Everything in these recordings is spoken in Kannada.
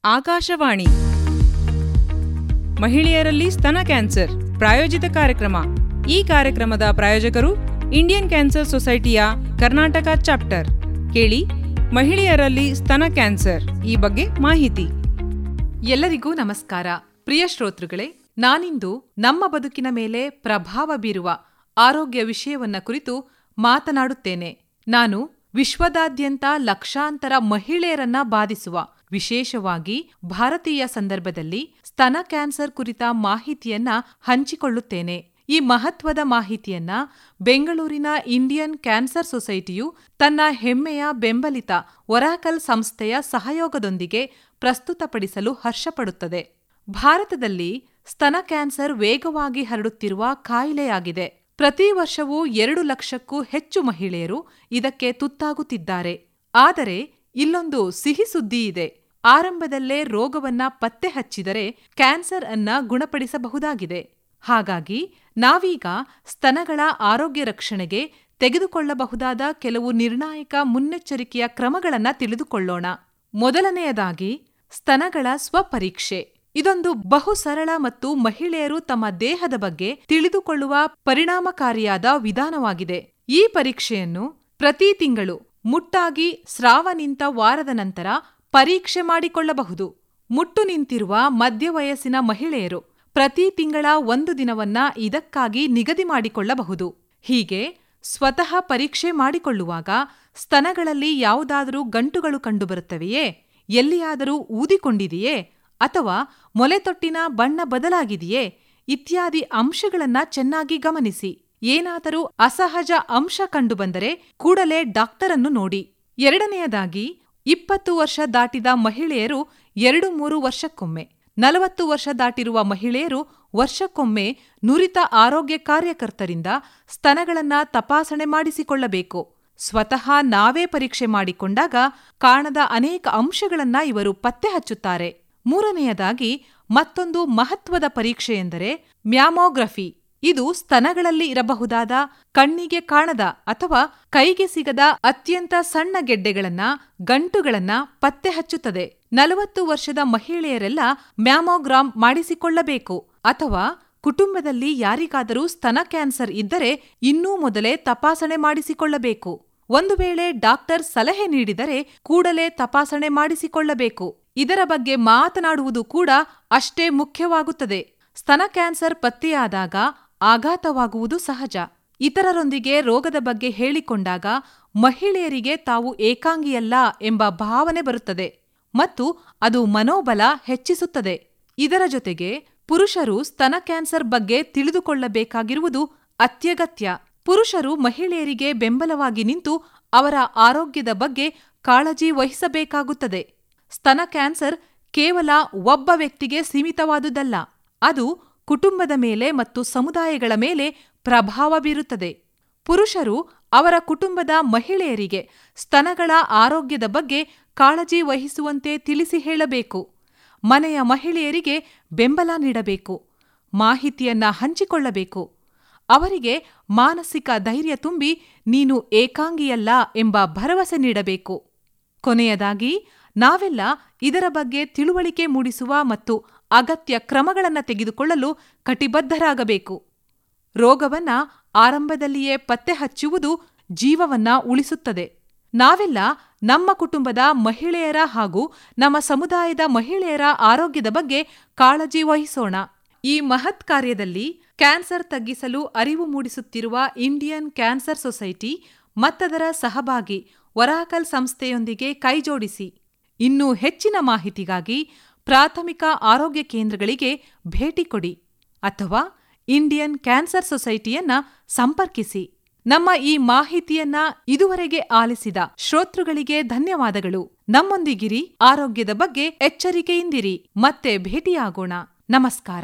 ಆಕಾಶವಾಣಿ ಮಹಿಳೆಯರಲ್ಲಿ ಸ್ತನ ಕ್ಯಾನ್ಸರ್ ಪ್ರಾಯೋಜಿತ ಕಾರ್ಯಕ್ರಮ ಈ ಕಾರ್ಯಕ್ರಮದ ಪ್ರಾಯೋಜಕರು ಇಂಡಿಯನ್ ಕ್ಯಾನ್ಸರ್ ಸೊಸೈಟಿಯ ಕರ್ನಾಟಕ ಚಾಪ್ಟರ್ ಕೇಳಿ ಮಹಿಳೆಯರಲ್ಲಿ ಸ್ತನ ಕ್ಯಾನ್ಸರ್ ಈ ಬಗ್ಗೆ ಮಾಹಿತಿ ಎಲ್ಲರಿಗೂ ನಮಸ್ಕಾರ ಪ್ರಿಯ ಶ್ರೋತೃಗಳೇ ನಾನಿಂದು ನಮ್ಮ ಬದುಕಿನ ಮೇಲೆ ಪ್ರಭಾವ ಬೀರುವ ಆರೋಗ್ಯ ವಿಷಯವನ್ನ ಕುರಿತು ಮಾತನಾಡುತ್ತೇನೆ ನಾನು ವಿಶ್ವದಾದ್ಯಂತ ಲಕ್ಷಾಂತರ ಮಹಿಳೆಯರನ್ನ ಬಾಧಿಸುವ ವಿಶೇಷವಾಗಿ ಭಾರತೀಯ ಸಂದರ್ಭದಲ್ಲಿ ಸ್ತನ ಕ್ಯಾನ್ಸರ್ ಕುರಿತ ಮಾಹಿತಿಯನ್ನ ಹಂಚಿಕೊಳ್ಳುತ್ತೇನೆ ಈ ಮಹತ್ವದ ಮಾಹಿತಿಯನ್ನ ಬೆಂಗಳೂರಿನ ಇಂಡಿಯನ್ ಕ್ಯಾನ್ಸರ್ ಸೊಸೈಟಿಯು ತನ್ನ ಹೆಮ್ಮೆಯ ಬೆಂಬಲಿತ ಒರಾಕಲ್ ಸಂಸ್ಥೆಯ ಸಹಯೋಗದೊಂದಿಗೆ ಪ್ರಸ್ತುತಪಡಿಸಲು ಹರ್ಷಪಡುತ್ತದೆ ಭಾರತದಲ್ಲಿ ಸ್ತನ ಕ್ಯಾನ್ಸರ್ ವೇಗವಾಗಿ ಹರಡುತ್ತಿರುವ ಕಾಯಿಲೆಯಾಗಿದೆ ಪ್ರತಿ ವರ್ಷವೂ ಎರಡು ಲಕ್ಷಕ್ಕೂ ಹೆಚ್ಚು ಮಹಿಳೆಯರು ಇದಕ್ಕೆ ತುತ್ತಾಗುತ್ತಿದ್ದಾರೆ ಆದರೆ ಇಲ್ಲೊಂದು ಸಿಹಿ ಸುದ್ದಿ ಇದೆ ಆರಂಭದಲ್ಲೇ ರೋಗವನ್ನ ಪತ್ತೆ ಹಚ್ಚಿದರೆ ಕ್ಯಾನ್ಸರ್ ಅನ್ನ ಗುಣಪಡಿಸಬಹುದಾಗಿದೆ ಹಾಗಾಗಿ ನಾವೀಗ ಸ್ತನಗಳ ಆರೋಗ್ಯ ರಕ್ಷಣೆಗೆ ತೆಗೆದುಕೊಳ್ಳಬಹುದಾದ ಕೆಲವು ನಿರ್ಣಾಯಕ ಮುನ್ನೆಚ್ಚರಿಕೆಯ ಕ್ರಮಗಳನ್ನ ತಿಳಿದುಕೊಳ್ಳೋಣ ಮೊದಲನೆಯದಾಗಿ ಸ್ತನಗಳ ಸ್ವಪರೀಕ್ಷೆ ಇದೊಂದು ಬಹು ಸರಳ ಮತ್ತು ಮಹಿಳೆಯರು ತಮ್ಮ ದೇಹದ ಬಗ್ಗೆ ತಿಳಿದುಕೊಳ್ಳುವ ಪರಿಣಾಮಕಾರಿಯಾದ ವಿಧಾನವಾಗಿದೆ ಈ ಪರೀಕ್ಷೆಯನ್ನು ಪ್ರತಿ ತಿಂಗಳು ಮುಟ್ಟಾಗಿ ಸ್ರಾವ ನಿಂತ ವಾರದ ನಂತರ ಪರೀಕ್ಷೆ ಮಾಡಿಕೊಳ್ಳಬಹುದು ಮುಟ್ಟು ನಿಂತಿರುವ ಮಧ್ಯವಯಸ್ಸಿನ ಮಹಿಳೆಯರು ಪ್ರತಿ ತಿಂಗಳ ಒಂದು ದಿನವನ್ನ ಇದಕ್ಕಾಗಿ ನಿಗದಿ ಮಾಡಿಕೊಳ್ಳಬಹುದು ಹೀಗೆ ಸ್ವತಃ ಪರೀಕ್ಷೆ ಮಾಡಿಕೊಳ್ಳುವಾಗ ಸ್ತನಗಳಲ್ಲಿ ಯಾವುದಾದರೂ ಗಂಟುಗಳು ಕಂಡುಬರುತ್ತವೆಯೇ ಎಲ್ಲಿಯಾದರೂ ಊದಿಕೊಂಡಿದೆಯೇ ಅಥವಾ ಮೊಲೆತೊಟ್ಟಿನ ಬಣ್ಣ ಬದಲಾಗಿದೆಯೇ ಇತ್ಯಾದಿ ಅಂಶಗಳನ್ನ ಚೆನ್ನಾಗಿ ಗಮನಿಸಿ ಏನಾದರೂ ಅಸಹಜ ಅಂಶ ಕಂಡುಬಂದರೆ ಕೂಡಲೇ ಡಾಕ್ಟರ್ ಅನ್ನು ನೋಡಿ ಎರಡನೆಯದಾಗಿ ಇಪ್ಪತ್ತು ವರ್ಷ ದಾಟಿದ ಮಹಿಳೆಯರು ಎರಡು ಮೂರು ವರ್ಷಕ್ಕೊಮ್ಮೆ ನಲವತ್ತು ವರ್ಷ ದಾಟಿರುವ ಮಹಿಳೆಯರು ವರ್ಷಕ್ಕೊಮ್ಮೆ ನುರಿತ ಆರೋಗ್ಯ ಕಾರ್ಯಕರ್ತರಿಂದ ಸ್ತನಗಳನ್ನ ತಪಾಸಣೆ ಮಾಡಿಸಿಕೊಳ್ಳಬೇಕು ಸ್ವತಃ ನಾವೇ ಪರೀಕ್ಷೆ ಮಾಡಿಕೊಂಡಾಗ ಕಾಣದ ಅನೇಕ ಅಂಶಗಳನ್ನ ಇವರು ಪತ್ತೆ ಹಚ್ಚುತ್ತಾರೆ ಮೂರನೆಯದಾಗಿ ಮತ್ತೊಂದು ಮಹತ್ವದ ಪರೀಕ್ಷೆ ಎಂದರೆ ಮ್ಯಾಮೋಗ್ರಫಿ ಇದು ಸ್ತನಗಳಲ್ಲಿ ಇರಬಹುದಾದ ಕಣ್ಣಿಗೆ ಕಾಣದ ಅಥವಾ ಕೈಗೆ ಸಿಗದ ಅತ್ಯಂತ ಸಣ್ಣ ಗೆಡ್ಡೆಗಳನ್ನ ಗಂಟುಗಳನ್ನ ಪತ್ತೆ ಹಚ್ಚುತ್ತದೆ ನಲವತ್ತು ವರ್ಷದ ಮಹಿಳೆಯರೆಲ್ಲ ಮ್ಯಾಮೋಗ್ರಾಮ್ ಮಾಡಿಸಿಕೊಳ್ಳಬೇಕು ಅಥವಾ ಕುಟುಂಬದಲ್ಲಿ ಯಾರಿಗಾದರೂ ಸ್ತನ ಕ್ಯಾನ್ಸರ್ ಇದ್ದರೆ ಇನ್ನೂ ಮೊದಲೇ ತಪಾಸಣೆ ಮಾಡಿಸಿಕೊಳ್ಳಬೇಕು ಒಂದು ವೇಳೆ ಡಾಕ್ಟರ್ ಸಲಹೆ ನೀಡಿದರೆ ಕೂಡಲೇ ತಪಾಸಣೆ ಮಾಡಿಸಿಕೊಳ್ಳಬೇಕು ಇದರ ಬಗ್ಗೆ ಮಾತನಾಡುವುದು ಕೂಡ ಅಷ್ಟೇ ಮುಖ್ಯವಾಗುತ್ತದೆ ಸ್ತನ ಕ್ಯಾನ್ಸರ್ ಪತ್ತೆಯಾದಾಗ ಆಘಾತವಾಗುವುದು ಸಹಜ ಇತರರೊಂದಿಗೆ ರೋಗದ ಬಗ್ಗೆ ಹೇಳಿಕೊಂಡಾಗ ಮಹಿಳೆಯರಿಗೆ ತಾವು ಏಕಾಂಗಿಯಲ್ಲ ಎಂಬ ಭಾವನೆ ಬರುತ್ತದೆ ಮತ್ತು ಅದು ಮನೋಬಲ ಹೆಚ್ಚಿಸುತ್ತದೆ ಇದರ ಜೊತೆಗೆ ಪುರುಷರು ಸ್ತನ ಕ್ಯಾನ್ಸರ್ ಬಗ್ಗೆ ತಿಳಿದುಕೊಳ್ಳಬೇಕಾಗಿರುವುದು ಅತ್ಯಗತ್ಯ ಪುರುಷರು ಮಹಿಳೆಯರಿಗೆ ಬೆಂಬಲವಾಗಿ ನಿಂತು ಅವರ ಆರೋಗ್ಯದ ಬಗ್ಗೆ ಕಾಳಜಿ ವಹಿಸಬೇಕಾಗುತ್ತದೆ ಸ್ತನ ಕ್ಯಾನ್ಸರ್ ಕೇವಲ ಒಬ್ಬ ವ್ಯಕ್ತಿಗೆ ಸೀಮಿತವಾದುದಲ್ಲ ಅದು ಕುಟುಂಬದ ಮೇಲೆ ಮತ್ತು ಸಮುದಾಯಗಳ ಮೇಲೆ ಪ್ರಭಾವ ಬೀರುತ್ತದೆ ಪುರುಷರು ಅವರ ಕುಟುಂಬದ ಮಹಿಳೆಯರಿಗೆ ಸ್ತನಗಳ ಆರೋಗ್ಯದ ಬಗ್ಗೆ ಕಾಳಜಿ ವಹಿಸುವಂತೆ ತಿಳಿಸಿ ಹೇಳಬೇಕು ಮನೆಯ ಮಹಿಳೆಯರಿಗೆ ಬೆಂಬಲ ನೀಡಬೇಕು ಮಾಹಿತಿಯನ್ನ ಹಂಚಿಕೊಳ್ಳಬೇಕು ಅವರಿಗೆ ಮಾನಸಿಕ ಧೈರ್ಯ ತುಂಬಿ ನೀನು ಏಕಾಂಗಿಯಲ್ಲ ಎಂಬ ಭರವಸೆ ನೀಡಬೇಕು ಕೊನೆಯದಾಗಿ ನಾವೆಲ್ಲ ಇದರ ಬಗ್ಗೆ ತಿಳುವಳಿಕೆ ಮೂಡಿಸುವ ಮತ್ತು ಅಗತ್ಯ ಕ್ರಮಗಳನ್ನು ತೆಗೆದುಕೊಳ್ಳಲು ಕಟಿಬದ್ಧರಾಗಬೇಕು ರೋಗವನ್ನ ಆರಂಭದಲ್ಲಿಯೇ ಪತ್ತೆ ಹಚ್ಚುವುದು ಜೀವವನ್ನ ಉಳಿಸುತ್ತದೆ ನಾವೆಲ್ಲ ನಮ್ಮ ಕುಟುಂಬದ ಮಹಿಳೆಯರ ಹಾಗೂ ನಮ್ಮ ಸಮುದಾಯದ ಮಹಿಳೆಯರ ಆರೋಗ್ಯದ ಬಗ್ಗೆ ಕಾಳಜಿ ವಹಿಸೋಣ ಈ ಮಹತ್ ಕಾರ್ಯದಲ್ಲಿ ಕ್ಯಾನ್ಸರ್ ತಗ್ಗಿಸಲು ಅರಿವು ಮೂಡಿಸುತ್ತಿರುವ ಇಂಡಿಯನ್ ಕ್ಯಾನ್ಸರ್ ಸೊಸೈಟಿ ಮತ್ತದರ ಸಹಭಾಗಿ ವರಾಕಲ್ ಸಂಸ್ಥೆಯೊಂದಿಗೆ ಕೈಜೋಡಿಸಿ ಇನ್ನೂ ಹೆಚ್ಚಿನ ಮಾಹಿತಿಗಾಗಿ ಪ್ರಾಥಮಿಕ ಆರೋಗ್ಯ ಕೇಂದ್ರಗಳಿಗೆ ಭೇಟಿ ಕೊಡಿ ಅಥವಾ ಇಂಡಿಯನ್ ಕ್ಯಾನ್ಸರ್ ಸೊಸೈಟಿಯನ್ನ ಸಂಪರ್ಕಿಸಿ ನಮ್ಮ ಈ ಮಾಹಿತಿಯನ್ನ ಇದುವರೆಗೆ ಆಲಿಸಿದ ಶ್ರೋತೃಗಳಿಗೆ ಧನ್ಯವಾದಗಳು ನಮ್ಮೊಂದಿಗಿರಿ ಆರೋಗ್ಯದ ಬಗ್ಗೆ ಎಚ್ಚರಿಕೆಯಿಂದಿರಿ ಮತ್ತೆ ಭೇಟಿಯಾಗೋಣ ನಮಸ್ಕಾರ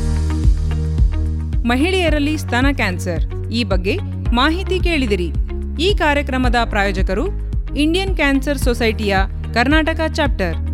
ಮಹಿಳೆಯರಲ್ಲಿ ಸ್ತನ ಕ್ಯಾನ್ಸರ್ ಈ ಬಗ್ಗೆ ಮಾಹಿತಿ ಕೇಳಿದಿರಿ ಈ ಕಾರ್ಯಕ್ರಮದ ಪ್ರಾಯೋಜಕರು ಇಂಡಿಯನ್ ಕ್ಯಾನ್ಸರ್ ಸೊಸೈಟಿಯ ಕರ್ನಾಟಕ ಚಾಪ್ಟರ್